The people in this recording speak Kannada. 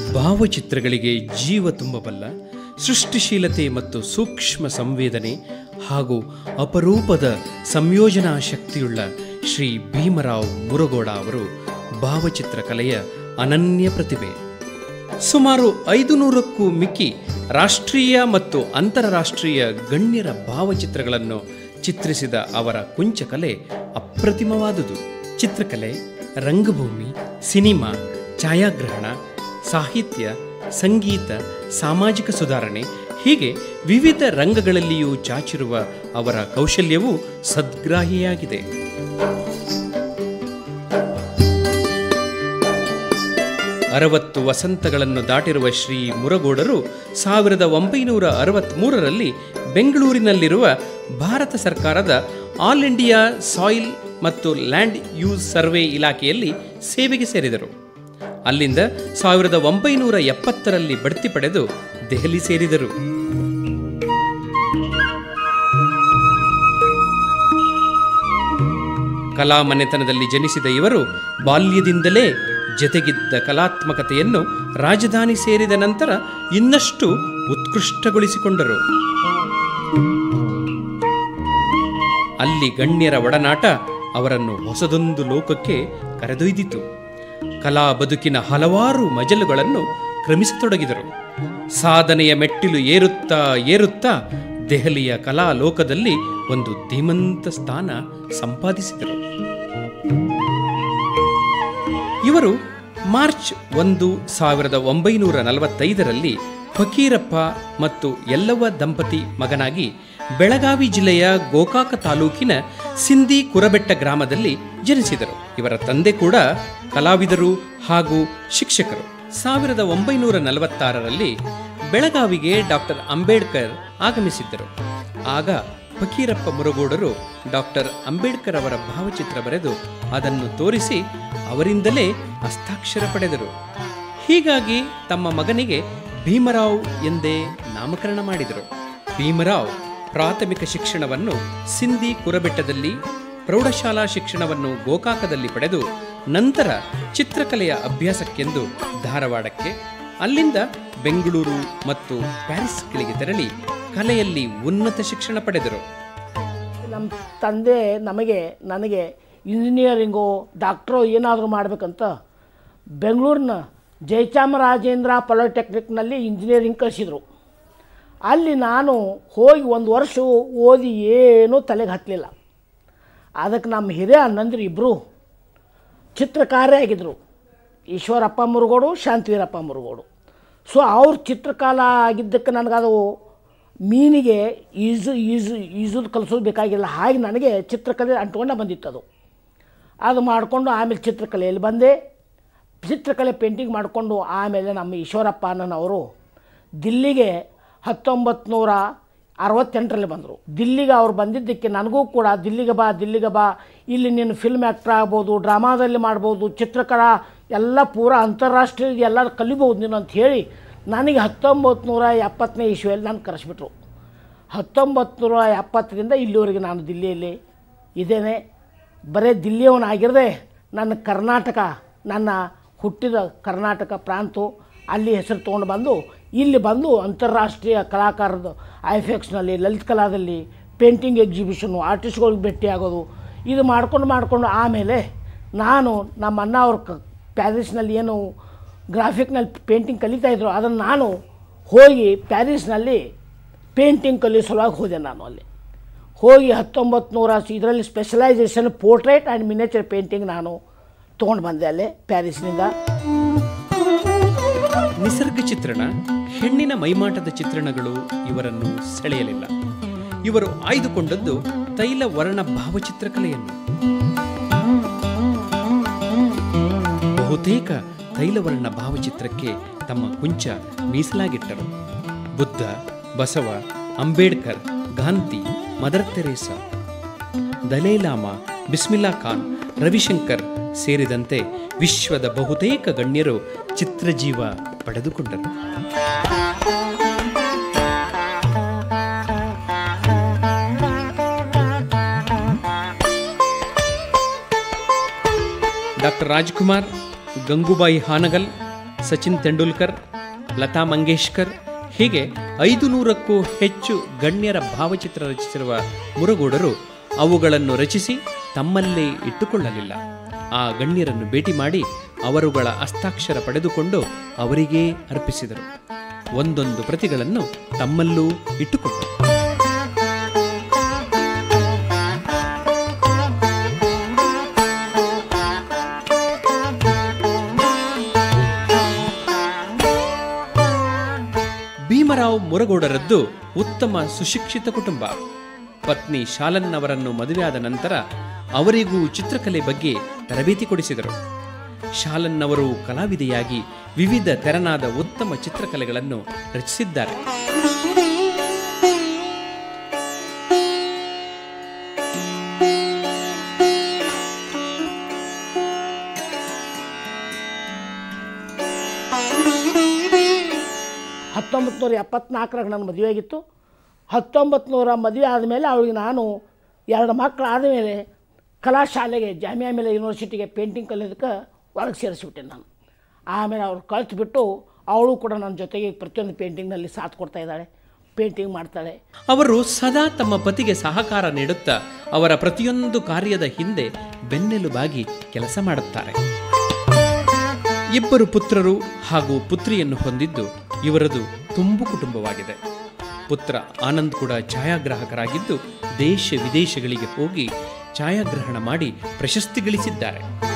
ಭಾವಚಿತ್ರಗಳಿಗೆ ಜೀವ ತುಂಬಬಲ್ಲ ಸೃಷ್ಟಿಶೀಲತೆ ಮತ್ತು ಸೂಕ್ಷ್ಮ ಸಂವೇದನೆ ಹಾಗೂ ಅಪರೂಪದ ಸಂಯೋಜನಾ ಶಕ್ತಿಯುಳ್ಳ ಶ್ರೀ ಭೀಮರಾವ್ ಮುರುಗೋಡ ಅವರು ಭಾವಚಿತ್ರ ಕಲೆಯ ಅನನ್ಯ ಪ್ರತಿಭೆ ಸುಮಾರು ಐದು ನೂರಕ್ಕೂ ಮಿಕ್ಕಿ ರಾಷ್ಟ್ರೀಯ ಮತ್ತು ಅಂತಾರಾಷ್ಟ್ರೀಯ ಗಣ್ಯರ ಭಾವಚಿತ್ರಗಳನ್ನು ಚಿತ್ರಿಸಿದ ಅವರ ಕುಂಚಕಲೆ ಅಪ್ರತಿಮವಾದುದು ಚಿತ್ರಕಲೆ ರಂಗಭೂಮಿ ಸಿನಿಮಾ ಛಾಯಾಗ್ರಹಣ ಸಾಹಿತ್ಯ ಸಂಗೀತ ಸಾಮಾಜಿಕ ಸುಧಾರಣೆ ಹೀಗೆ ವಿವಿಧ ರಂಗಗಳಲ್ಲಿಯೂ ಚಾಚಿರುವ ಅವರ ಕೌಶಲ್ಯವು ಸದ್ಗ್ರಾಹಿಯಾಗಿದೆ ಅರವತ್ತು ವಸಂತಗಳನ್ನು ದಾಟಿರುವ ಶ್ರೀ ಮುರಗೋಡರು ಸಾವಿರದ ಒಂಬೈನೂರ ಅರವತ್ತ್ಮೂರರಲ್ಲಿ ಬೆಂಗಳೂರಿನಲ್ಲಿರುವ ಭಾರತ ಸರ್ಕಾರದ ಆಲ್ ಇಂಡಿಯಾ ಸಾಯಿಲ್ ಮತ್ತು ಲ್ಯಾಂಡ್ ಯೂಸ್ ಸರ್ವೆ ಇಲಾಖೆಯಲ್ಲಿ ಸೇವೆಗೆ ಸೇರಿದರು ಅಲ್ಲಿಂದ ಸಾವಿರದ ಒಂಬೈನೂರ ಎಪ್ಪತ್ತರಲ್ಲಿ ಬಡ್ತಿ ಪಡೆದು ದೆಹಲಿ ಸೇರಿದರು ಕಲಾ ಮನೆತನದಲ್ಲಿ ಜನಿಸಿದ ಇವರು ಬಾಲ್ಯದಿಂದಲೇ ಜತೆಗಿದ್ದ ಕಲಾತ್ಮಕತೆಯನ್ನು ರಾಜಧಾನಿ ಸೇರಿದ ನಂತರ ಇನ್ನಷ್ಟು ಉತ್ಕೃಷ್ಟಗೊಳಿಸಿಕೊಂಡರು ಅಲ್ಲಿ ಗಣ್ಯರ ಒಡನಾಟ ಅವರನ್ನು ಹೊಸದೊಂದು ಲೋಕಕ್ಕೆ ಕರೆದೊಯ್ದಿತು ಕಲಾ ಬದುಕಿನ ಹಲವಾರು ಮಜಲುಗಳನ್ನು ಕ್ರಮಿಸತೊಡಗಿದರು ಸಾಧನೆಯ ಮೆಟ್ಟಿಲು ಏರುತ್ತಾ ಏರುತ್ತಾ ದೆಹಲಿಯ ಕಲಾ ಲೋಕದಲ್ಲಿ ಒಂದು ಧೀಮಂತ ಸ್ಥಾನ ಸಂಪಾದಿಸಿದರು ಇವರು ಮಾರ್ಚ್ ಒಂದು ಸಾವಿರದ ಒಂಬೈನೂರ ನಲವತ್ತೈದರಲ್ಲಿ ಫಕೀರಪ್ಪ ಮತ್ತು ಎಲ್ಲವ್ವ ದಂಪತಿ ಮಗನಾಗಿ ಬೆಳಗಾವಿ ಜಿಲ್ಲೆಯ ಗೋಕಾಕ ತಾಲೂಕಿನ ಸಿಂಧಿ ಕುರಬೆಟ್ಟ ಗ್ರಾಮದಲ್ಲಿ ಜನಿಸಿದರು ಇವರ ತಂದೆ ಕೂಡ ಕಲಾವಿದರು ಹಾಗೂ ಶಿಕ್ಷಕರು ಸಾವಿರದ ಒಂಬೈನೂರ ನಲವತ್ತಾರರಲ್ಲಿ ಬೆಳಗಾವಿಗೆ ಡಾಕ್ಟರ್ ಅಂಬೇಡ್ಕರ್ ಆಗಮಿಸಿದ್ದರು ಆಗ ಫಕೀರಪ್ಪ ಮುರುಗೋಡರು ಡಾಕ್ಟರ್ ಅಂಬೇಡ್ಕರ್ ಅವರ ಭಾವಚಿತ್ರ ಬರೆದು ಅದನ್ನು ತೋರಿಸಿ ಅವರಿಂದಲೇ ಹಸ್ತಾಕ್ಷರ ಪಡೆದರು ಹೀಗಾಗಿ ತಮ್ಮ ಮಗನಿಗೆ ಭೀಮರಾವ್ ಎಂದೇ ನಾಮಕರಣ ಮಾಡಿದರು ಭೀಮರಾವ್ ಪ್ರಾಥಮಿಕ ಶಿಕ್ಷಣವನ್ನು ಸಿಂಧಿ ಕುರಬೆಟ್ಟದಲ್ಲಿ ಪ್ರೌಢಶಾಲಾ ಶಿಕ್ಷಣವನ್ನು ಗೋಕಾಕದಲ್ಲಿ ಪಡೆದು ನಂತರ ಚಿತ್ರಕಲೆಯ ಅಭ್ಯಾಸಕ್ಕೆಂದು ಧಾರವಾಡಕ್ಕೆ ಅಲ್ಲಿಂದ ಬೆಂಗಳೂರು ಮತ್ತು ಪ್ಯಾರಿಸ್ಗಳಿಗೆ ತೆರಳಿ ಕಲೆಯಲ್ಲಿ ಉನ್ನತ ಶಿಕ್ಷಣ ಪಡೆದರು ನಮ್ಮ ತಂದೆ ನಮಗೆ ನನಗೆ ಇಂಜಿನಿಯರಿಂಗು ಡಾಕ್ಟ್ರು ಏನಾದರೂ ಮಾಡಬೇಕಂತ ಬೆಂಗಳೂರಿನ ಜಯಚಾಮರಾಜೇಂದ್ರ ಪಾಲಿಟೆಕ್ನಿಕ್ನಲ್ಲಿ ಇಂಜಿನಿಯರಿಂಗ್ ಕಳಿಸಿದರು ಅಲ್ಲಿ ನಾನು ಹೋಗಿ ಒಂದು ವರ್ಷ ಓದಿ ಏನೂ ತಲೆಗೆ ಹತ್ತಲಿಲ್ಲ ಅದಕ್ಕೆ ನಮ್ಮ ಹಿರಿಯ ಅಣ್ಣಂದ್ರು ಇಬ್ಬರು ಚಿತ್ರಕಾರೇ ಆಗಿದ್ದರು ಈಶ್ವರಪ್ಪ ಮುರುಗೋಡು ಶಾಂತಿವೀರಪ್ಪ ಮುರುಗೋಡು ಸೊ ಅವ್ರ ಚಿತ್ರಕಾಲ ಆಗಿದ್ದಕ್ಕೆ ನನಗದು ಮೀನಿಗೆ ಈಜು ಈಜು ಈಜುದು ಕಲಿಸೋದು ಬೇಕಾಗಿಲ್ಲ ಹಾಗೆ ನನಗೆ ಚಿತ್ರಕಲೆ ಅಂಟ್ಕೊಂಡ ಬಂದಿತ್ತು ಅದು ಅದು ಮಾಡಿಕೊಂಡು ಆಮೇಲೆ ಚಿತ್ರಕಲೆಯಲ್ಲಿ ಬಂದೆ ಚಿತ್ರಕಲೆ ಪೇಂಟಿಂಗ್ ಮಾಡಿಕೊಂಡು ಆಮೇಲೆ ನಮ್ಮ ಈಶ್ವರಪ್ಪ ಅನ್ನೋನವರು ದಿಲ್ಲಿಗೆ ಹತ್ತೊಂಬತ್ತು ನೂರ ಅರವತ್ತೆಂಟರಲ್ಲಿ ಬಂದರು ದಿಲ್ಲಿಗೆ ಅವ್ರು ಬಂದಿದ್ದಕ್ಕೆ ನನಗೂ ಕೂಡ ದಿಲ್ಲಿಗೆ ಬಾ ದಿಲ್ಲಿಗೆ ಬಾ ಇಲ್ಲಿ ನೀನು ಫಿಲ್ಮ್ ಆ್ಯಕ್ಟ್ರ್ ಆಗ್ಬೋದು ಡ್ರಾಮಾದಲ್ಲಿ ಮಾಡ್ಬೋದು ಚಿತ್ರಕಲಾ ಎಲ್ಲ ಪೂರ ಅಂತಾರಾಷ್ಟ್ರೀಯ ಎಲ್ಲ ಕಲಿಬೋದು ನೀನು ಅಂತ ಹೇಳಿ ನನಗೆ ಹತ್ತೊಂಬತ್ತು ನೂರ ಎಪ್ಪತ್ತನೇ ಇಸ್ವಿಯಲ್ಲಿ ನಾನು ಕರೆಸ್ಬಿಟ್ರು ಹತ್ತೊಂಬತ್ತು ನೂರ ಎಪ್ಪತ್ತರಿಂದ ಇಲ್ಲಿವರೆಗೆ ನಾನು ದಿಲ್ಲಿಯಲ್ಲಿ ಇದ್ದೇನೆ ಬರೀ ದಿಲ್ಲಿಯವನಾಗಿರದೆ ನನ್ನ ಕರ್ನಾಟಕ ನನ್ನ ಹುಟ್ಟಿದ ಕರ್ನಾಟಕ ಪ್ರಾಂತ ಅಲ್ಲಿ ಹೆಸರು ತೊಗೊಂಡು ಬಂದು ಇಲ್ಲಿ ಬಂದು ಅಂತಾರಾಷ್ಟ್ರೀಯ ಕಲಾಕಾರದ ಐಫೆಕ್ಸ್ನಲ್ಲಿ ಲಲಿತ ಕಲಾದಲ್ಲಿ ಪೇಂಟಿಂಗ್ ಎಕ್ಸಿಬಿಷನ್ನು ಆರ್ಟಿಸ್ಟ್ಗಳಿಗೆ ಭೇಟಿಯಾಗೋದು ಇದು ಮಾಡ್ಕೊಂಡು ಮಾಡಿಕೊಂಡು ಆಮೇಲೆ ನಾನು ನಮ್ಮ ಅಣ್ಣ ಅವ್ರ ಕ ಪ್ಯಾರಿಸ್ನಲ್ಲಿ ಏನು ಗ್ರಾಫಿಕ್ನಲ್ಲಿ ಪೇಂಟಿಂಗ್ ಕಲಿತಾ ಇದ್ರು ಅದನ್ನು ನಾನು ಹೋಗಿ ಪ್ಯಾರಿಸ್ನಲ್ಲಿ ಪೇಂಟಿಂಗ್ ಕಲಿಯೋ ಸಲುವಾಗಿ ಹೋದೆ ನಾನು ಅಲ್ಲಿ ಹೋಗಿ ಹತ್ತೊಂಬತ್ತು ನೂರ ಇದರಲ್ಲಿ specialisation portrait and miniature painting ನಾನು ತೊಗೊಂಡು ಬಂದೆ ಅಲ್ಲೇ ಪ್ಯಾರಿಸ್ನಿಂದ ನಿಸರ್ಗ ಚಿತ್ರಣ ಹೆಣ್ಣಿನ ಮೈಮಾಟದ ಚಿತ್ರಣಗಳು ಇವರನ್ನು ಸೆಳೆಯಲಿಲ್ಲ ಇವರು ಆಯ್ದುಕೊಂಡದ್ದು ತೈಲ ವರ್ಣ ಭಾವಚಿತ್ರಕಲೆಯನ್ನು ಬಹುತೇಕ ತೈಲವರ್ಣ ಭಾವಚಿತ್ರಕ್ಕೆ ತಮ್ಮ ಕುಂಚ ಮೀಸಲಾಗಿಟ್ಟರು ಬುದ್ಧ ಬಸವ ಅಂಬೇಡ್ಕರ್ ಗಾಂಧಿ ಮದರ್ ತೆರೇಸಾ ದಲೈಲಾಮಾ ಬಿಸ್ಮಿಲ್ಲಾ ಖಾನ್ ರವಿಶಂಕರ್ ಸೇರಿದಂತೆ ವಿಶ್ವದ ಬಹುತೇಕ ಗಣ್ಯರು ಚಿತ್ರಜೀವ ಪಡೆದುಕೊಂಡರು ಡಾಕ್ಟರ್ ರಾಜ್ಕುಮಾರ್ ಗಂಗೂಬಾಯಿ ಹಾನಗಲ್ ಸಚಿನ್ ತೆಂಡೂಲ್ಕರ್ ಲತಾ ಮಂಗೇಶ್ಕರ್ ಹೀಗೆ ಐದು ನೂರಕ್ಕೂ ಹೆಚ್ಚು ಗಣ್ಯರ ಭಾವಚಿತ್ರ ರಚಿಸಿರುವ ಮುರಗೋಡರು ಅವುಗಳನ್ನು ರಚಿಸಿ ತಮ್ಮಲ್ಲೇ ಇಟ್ಟುಕೊಳ್ಳಲಿಲ್ಲ ಆ ಗಣ್ಯರನ್ನು ಭೇಟಿ ಮಾಡಿ ಅವರುಗಳ ಹಸ್ತಾಕ್ಷರ ಪಡೆದುಕೊಂಡು ಅವರಿಗೇ ಅರ್ಪಿಸಿದರು ಒಂದೊಂದು ಪ್ರತಿಗಳನ್ನು ತಮ್ಮಲ್ಲೂ ಇಟ್ಟುಕೊಂಡರು ಭೀಮರಾವ್ ಮುರಗೋಡರದ್ದು ಉತ್ತಮ ಸುಶಿಕ್ಷಿತ ಕುಟುಂಬ ಪತ್ನಿ ಶಾಲನ್ ಅವರನ್ನು ಮದುವೆಯಾದ ನಂತರ ಅವರಿಗೂ ಚಿತ್ರಕಲೆ ಬಗ್ಗೆ ತರಬೇತಿ ಕೊಡಿಸಿದರು ಶಾಲನ್ ಅವರು ಕಲಾವಿದೆಯಾಗಿ ವಿವಿಧ ತೆರನಾದ ಉತ್ತಮ ಚಿತ್ರಕಲೆಗಳನ್ನು ರಚಿಸಿದ್ದಾರೆ ಹತ್ತೊಂಬತ್ತು ನೂರ ಎಪ್ಪತ್ನಾಲ್ಕರಾಗ ನನ್ನ ಮದುವೆ ಆಗಿತ್ತು ಹತ್ತೊಂಬತ್ತು ನೂರ ಮದುವೆ ಆದಮೇಲೆ ಅವಳಿಗೆ ನಾನು ಎರಡು ಮಕ್ಕಳು ಆದಮೇಲೆ ಕಲಾಶಾಲೆಗೆ ಜಾಮಿಯಾ ಮೇಲೆ ಯೂನಿವರ್ಸಿಟಿಗೆ ಪೇಂಟಿಂಗ್ ಕಲಿಯೋದಕ್ಕೆ ಒಳಗೆ ಸೇರಿಸ್ಬಿಟ್ಟೆ ನಾನು ಆಮೇಲೆ ಅವ್ರು ಕಲಿತ್ಬಿಟ್ಟು ಅವಳು ಕೂಡ ನನ್ನ ಜೊತೆಗೆ ಪ್ರತಿಯೊಂದು ಪೇಂಟಿಂಗ್ನಲ್ಲಿ ಸಾಥ್ ಕೊಡ್ತಾ ಇದ್ದಾಳೆ ಪೇಂಟಿಂಗ್ ಮಾಡ್ತಾಳೆ ಅವರು ಸದಾ ತಮ್ಮ ಪತಿಗೆ ಸಹಕಾರ ನೀಡುತ್ತಾ ಅವರ ಪ್ರತಿಯೊಂದು ಕಾರ್ಯದ ಹಿಂದೆ ಬೆನ್ನೆಲುಬಾಗಿ ಕೆಲಸ ಮಾಡುತ್ತಾರೆ ಇಬ್ಬರು ಪುತ್ರರು ಹಾಗೂ ಪುತ್ರಿಯನ್ನು ಹೊಂದಿದ್ದು ಇವರದು ತುಂಬು ಕುಟುಂಬವಾಗಿದೆ ಪುತ್ರ ಆನಂದ್ ಕೂಡ ಛಾಯಾಗ್ರಾಹಕರಾಗಿದ್ದು ದೇಶ ವಿದೇಶಗಳಿಗೆ ಹೋಗಿ ಛಾಯಾಗ್ರಹಣ ಮಾಡಿ ಪ್ರಶಸ್ತಿ ಗಳಿಸಿದ್ದಾರೆ